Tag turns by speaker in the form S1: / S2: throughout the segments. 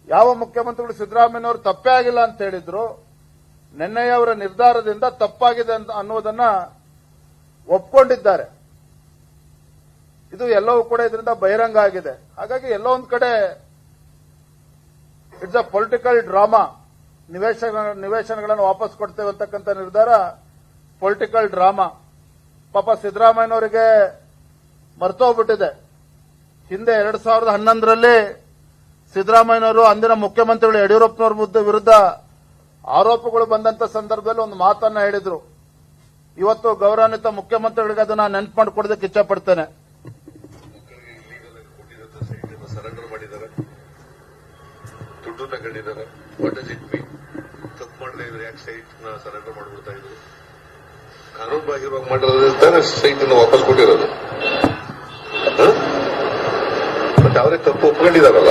S1: ಯಾವ ಮುಖ್ಯಮಂತ್ರಿಗಳು ಸಿದ್ದರಾಮಯ್ಯನವರು ತಪ್ಪೇ ಆಗಿಲ್ಲ ಅಂತ ಹೇಳಿದ್ರು ನಿನ್ನೆಯವರ ನಿರ್ಧಾರದಿಂದ ತಪ್ಪಾಗಿದೆ ಅಂತ ಅನ್ನುವುದನ್ನ ಒಪ್ಕೊಂಡಿದ್ದಾರೆ ಇದು ಎಲ್ಲವೂ ಕೂಡ ಇದರಿಂದ ಬಹಿರಂಗ ಆಗಿದೆ ಹಾಗಾಗಿ ಎಲ್ಲೋ ಒಂದ್ ಕಡೆ ಇಟ್ಸ್ ಅ ಪೊಲಿಟಿಕಲ್ ಡ್ರಾಮಾ ನಿವೇಶನ ನಿವೇಶನಗಳನ್ನು ವಾಪಸ್ ಕೊಡ್ತೇವೆ ಅಂತಕ್ಕಂಥ ನಿರ್ಧಾರ ಪೊಲಿಟಿಕಲ್ ಡ್ರಾಮಾ ಪಾಪ ಸಿದ್ದರಾಮಯ್ಯನವರಿಗೆ ಮರ್ತೋಗ್ಬಿಟ್ಟಿದೆ ಹಿಂದೆ ಎರಡ್ ಸಾವಿರದ ಹನ್ನೊಂದರಲ್ಲಿ ಸಿದ್ದರಾಮಯ್ಯನವರು ಅಂದಿನ ಮುಖ್ಯಮಂತ್ರಿಗಳು ಯಡಿಯೂರಪ್ಪನವರ ಮುದ್ದ ವಿರುದ್ಧ ಆರೋಪಗಳು ಬಂದಂತ ಸಂದರ್ಭದಲ್ಲಿ ಒಂದು ಮಾತನ್ನ ಹೇಳಿದ್ರು ಇವತ್ತು ಗೌರವಾನ್ವಿತ ಮುಖ್ಯಮಂತ್ರಿಗಳಿಗೆ ಅದನ್ನ ನೆನಪು ಮಾಡಿಕೊಡೋದಕ್ಕೆ ಇಚ್ಛಪಡ್ತೇನೆ
S2: ಸರೆಂಡರ್ ಮಾಡಿದ್ದಾರೆ ದುಡ್ಡು ತಗೊಂಡಿದ್ದಾರೆ ವಾಟ್ ಡಸ್ ಇಟ್ ಮೀನ್ ತಪ್ಪು ಮಾಡದೇ ಇದ್ರೆ ಯಾಕೆ ಸೈಟ್ ನ ಸರೆಂಡರ್ ಮಾಡ್ಬಿಡ್ತಾ ಇದ್ರು ಕಾನೂನು ಬಾಹಿರವಾಗಿ ಮಾಡಿರೋದ್ರೆ ತಾನೇ ಸೈಟ್ ಅನ್ನು ವಾಪಸ್ ಕೊಟ್ಟಿರೋದು ಹ? ಮತ್ತೆ ಅವರೇ ತಪ್ಪು ಒಪ್ಕೊಂಡಿದಾರಲ್ಲ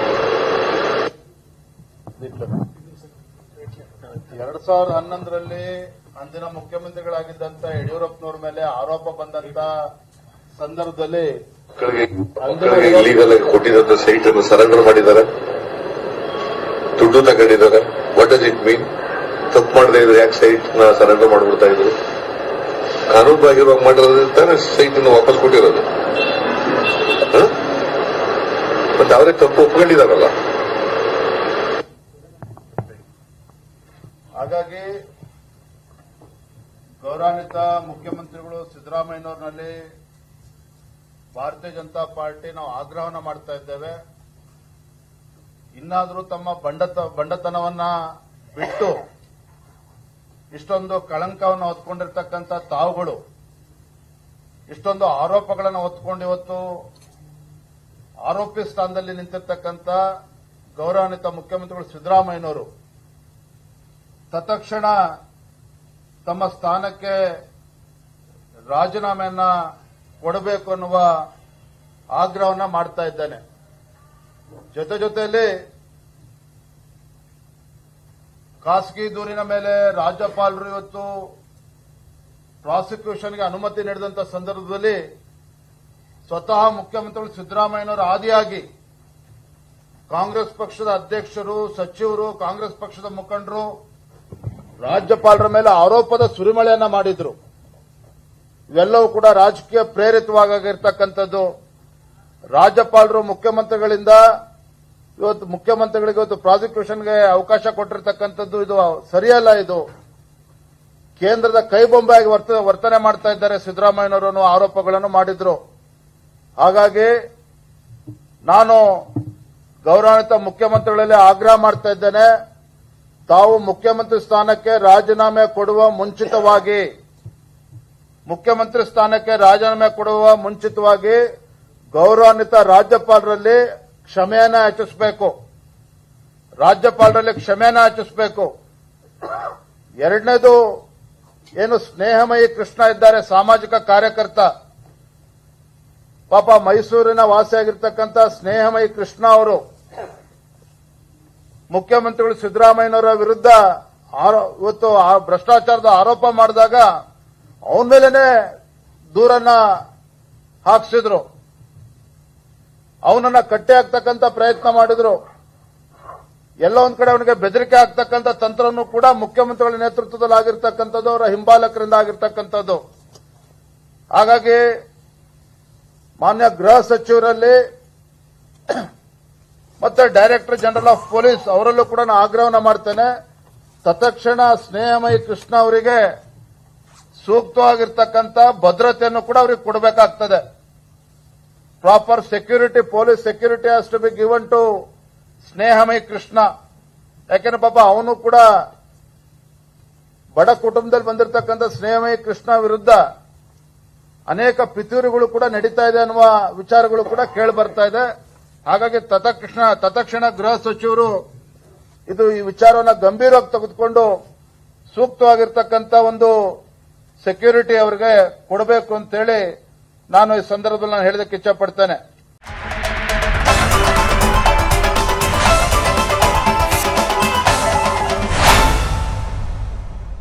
S1: ಎರಡ್ ಸಾವಿರದ ಹನ್ನೊಂದರಲ್ಲಿ ಅಂದಿನ ಮುಖ್ಯಮಂತ್ರಿಗಳಾಗಿದ್ದಂತ ಯಡಿಯೂರಪ್ಪನವ್ರ ಮೇಲೆ ಆರೋಪ ಬಂದಂತ ಸಂದರ್ಭದಲ್ಲಿ
S2: ಮಕ್ಕಳಿಗೆ ಮಕ್ಕಳಿಗೆ ಇಲ್ಲಿಗಲ್ ಆಗಿ ಕೊಟ್ಟಿದ್ದಂತ ಸೈಟ್ ಅನ್ನು ಸರೆಂಡರ್ ಮಾಡಿದ್ದಾರೆ ದುಡ್ಡು ತಗೊಂಡಿದ್ದಾರೆ ವಾಟ್ ಡಸ್ ಇಟ್ ಮೀನ್ ತಪ್ಪು ಮಾಡದೇ ಇದ್ರೆ ಯಾಕೆ ಸೈಟ್ ನ ಸರೆಂಡರ್ ಮಾಡ್ಬಿಡ್ತಾ ಇದ್ರು ಕಾನೂನು ಬಾಹಿರವಾಗಿ ಮಾಡಿರೋದ್ರೆ ತಾನೇ ಸೈಟ್ ಅನ್ನು ವಾಪಸ್ ಕೊಟ್ಟಿರೋದು ಹ? ಮತ್ತೆ ಅವರೇ ತಪ್ಪು ಒಪ್ಕೊಂಡಿದಾರಲ್ಲ
S1: ಹಾಗಾಗಿ ಗೌರವಾನ್ವಿತ ಮುಖ್ಯಮಂತ್ರಿಗಳು ಸಿದ್ದರಾಮಯ್ಯನವರಲ್ಲಿ ಭಾರತೀಯ ಜನತಾ ಪಾರ್ಟಿ ನಾವು ಆಗ್ರಹವನ್ನ ಮಾಡ್ತಾ ಇದ್ದೇವೆ ಇನ್ನಾದರೂ ತಮ್ಮ ಬಂಡತ ಬಂಡತನವನ್ನ ಬಿಟ್ಟು ಇಷ್ಟೊಂದು ಕಳಂಕವನ್ನು ಹೊತ್ಕೊಂಡಿರ್ತಕ್ಕಂಥ ತಾವುಗಳು ಇಷ್ಟೊಂದು ಆರೋಪಗಳನ್ನು ಹೊತ್ಕೊಂಡು ಇವತ್ತು ಆರೋಪಿ ಸ್ಥಾನದಲ್ಲಿ ನಿಂತಿರ್ತಕ್ಕಂಥ ಗೌರವಾನ್ವಿತ ಮುಖ್ಯಮಂತ್ರಿಗಳು ಸಿದ್ದರಾಮಯ್ಯನವರು ತತ್ಕ್ಷಣ ತಮ್ಮ ಸ್ಥಾನಕ್ಕೆ ರಾಜೀನಾಮೆಯನ್ನ ಕೊಡಬೇಕು ಅನ್ನುವ ಆಗ್ರಹವನ್ನ ಮಾಡ್ತಾ ಇದ್ದೇನೆ ಜೊತೆ ಜೊತೆಯಲ್ಲಿ ಖಾಸಗಿ ದೂರಿನ ಮೇಲೆ ರಾಜ್ಯಪಾಲರು ಇವತ್ತು ಪ್ರಾಸಿಕ್ಯೂಷನ್ಗೆ ಅನುಮತಿ ನೀಡಿದಂತ ಸಂದರ್ಭದಲ್ಲಿ ಸ್ವತಃ ಮುಖ್ಯಮಂತ್ರಿಗಳು ಸಿದ್ದರಾಮಯ್ಯನವರು ಆದಿಯಾಗಿ ಕಾಂಗ್ರೆಸ್ ಪಕ್ಷದ ಅಧ್ಯಕ್ಷರು ಸಚಿವರು ಕಾಂಗ್ರೆಸ್ ಪಕ್ಷದ ಮುಖಂಡರು ರಾಜ್ಯಪಾಲರ ಮೇಲೆ ಆರೋಪದ ಸುರಿಮಳೆಯನ್ನ ಮಾಡಿದ್ರು ಇವೆಲ್ಲವೂ ಕೂಡ ರಾಜಕೀಯ ಪ್ರೇರಿತವಾಗಿರ್ತಕ್ಕಂಥದ್ದು ರಾಜ್ಯಪಾಲರು ಮುಖ್ಯಮಂತ್ರಿಗಳಿಂದ ಇವತ್ತು ಮುಖ್ಯಮಂತ್ರಿಗಳಿಗೆ ಇವತ್ತು ಪ್ರಾಸಿಕ್ಯೂಷನ್ಗೆ ಅವಕಾಶ ಕೊಟ್ಟಿರ್ತಕ್ಕಂಥದ್ದು ಇದು ಸರಿಯಲ್ಲ ಇದು ಕೇಂದ್ರದ ಕೈಬೊಂಬೆಯಾಗಿ ವರ್ತ ವರ್ತನೆ ಮಾಡ್ತಾ ಇದ್ದಾರೆ ಸಿದ್ದರಾಮಯ್ಯನವರು ಅನ್ನೋ ಆರೋಪಗಳನ್ನು ಮಾಡಿದ್ರು ಹಾಗಾಗಿ ನಾನು ಗೌರವಾನ್ವಿತ ಮುಖ್ಯಮಂತ್ರಿಗಳಲ್ಲಿ ಆಗ್ರಹ ಮಾಡ್ತಾ ಇದ್ದೇನೆ ತಾವು ಮುಖ್ಯಮಂತ್ರಿ ಸ್ಥಾನಕ್ಕೆ ರಾಜೀನಾಮೆ ಕೊಡುವ ಮುಂಚಿತವಾಗಿ ಮುಖ್ಯಮಂತ್ರಿ ಸ್ಥಾನಕ್ಕೆ ರಾಜೀನಾಮೆ ಕೊಡುವ ಮುಂಚಿತವಾಗಿ ಗೌರವಾನ್ವಿತ ರಾಜ್ಯಪಾಲರಲ್ಲಿ ಕ್ಷಮೆಯನ್ನ ಯಾಚಿಸಬೇಕು ರಾಜ್ಯಪಾಲರಲ್ಲಿ ಕ್ಷಮೆಯನ್ನ ಯಾಚಿಸಬೇಕು ಎರಡನೇದು ಏನು ಸ್ನೇಹಮಯಿ ಕೃಷ್ಣ ಇದ್ದಾರೆ ಸಾಮಾಜಿಕ ಕಾರ್ಯಕರ್ತ ಪಾಪ ಮೈಸೂರಿನ ವಾಸಿಯಾಗಿರ್ತಕ್ಕಂಥ ಸ್ನೇಹಮಯಿ ಕೃಷ್ಣ ಅವರು ಮುಖ್ಯಮಂತ್ರಿಗಳು ಸಿದ್ದರಾಮಯ್ಯನವರ ವಿರುದ್ಧ ಆರೋ- ಇವತ್ತು ಆ ಭ್ರಷ್ಟಾಚಾರದ ಆರೋಪ ಮಾಡಿದಾಗ ಅವನ ಮೇಲೇನೆ ದೂರನ್ನ ಹಾಕ್ಸಿದ್ರು ಅವನನ್ನ ಕಟ್ಟಿ ಹಾಕ್ತಕ್ಕಂಥ ಪ್ರಯತ್ನ ಮಾಡಿದ್ರು ಎಲ್ಲ ಒಂದ್ ಕಡೆ ಅವನಿಗೆ ಬೆದರಿಕೆ ಆಗ್ತಕ್ಕಂಥ ತಂತ್ರನೂ ಕೂಡ ಮುಖ್ಯಮಂತ್ರಿಗಳ ನೇತೃತ್ವದಲ್ಲಿ ಆಗಿರ್ತಕ್ಕಂಥದ್ದು ಅವರ ಹಿಂಬಾಲಕರಿಂದ ಆಗಿರ್ತಕ್ಕಂಥದ್ದು ಹಾಗಾಗಿ ಮಾನ್ಯ ಗೃಹ ಸಚಿವರಲ್ಲಿ ಮತ್ತೆ ಡೈರೆಕ್ಟರ್ ಜನರಲ್ ಆಫ್ ಪೊಲೀಸ್ ಅವರಲ್ಲೂ ಕೂಡ ನಾನು ಆಗ್ರಹವನ್ನು ಮಾಡ್ತೇನೆ ತತ್ಕ್ಷಣ ಸ್ನೇಹಮಯಿ ಕೃಷ್ಣ ಅವರಿಗೆ ಸೂಕ್ತವಾಗಿರ್ತಕ್ಕಂಥ ಭದ್ರತೆಯನ್ನು ಕೂಡ ಅವರಿಗೆ ಕೊಡಬೇಕಾಗ್ತದೆ proper security police security has to be given to Snehamayi Krishna ಯಾಕೆಂದ್ರೆ ಪಾಪ ಅವನು ಕೂಡ ಬಡ ಕುಟುಂಬದಲ್ಲಿ ಬಂದಿರತಕ್ಕಂಥ ಸ್ನೇಹಮಯಿ ಕೃಷ್ಣ ವಿರುದ್ಧ ಅನೇಕ ಪಿತೂರಿಗಳು ಕೂಡ ನಡೀತಾ ಇದೆ ಅನ್ನುವ ವಿಚಾರಗಳು ಕೂಡ ಕೇಳಿ ಬರ್ತಾ ಇದೆ ಹಾಗಾಗಿ ತತ್ಕ್ಷಣ ತತ್ಕ್ಷಣ ಗೃಹ ಸಚಿವರು ಇದು ಈ ವಿಚಾರವನ್ನು ಗಂಭೀರವಾಗಿ ತೆಗೆದುಕೊಂಡು ಸೂಕ್ತವಾಗಿರ್ತಕ್ಕಂಥ ಒಂದು ಸೆಕ್ಯೂರಿಟಿ ಅವರಿಗೆ ಕೊಡಬೇಕು ಅಂತೇಳಿ ನಾನು ಈ ಸಂದರ್ಭದಲ್ಲಿ ನಾನು ಹೇಳೋದಕ್ಕೆ ಇಚ್ಛಪಡ್ತೇನೆ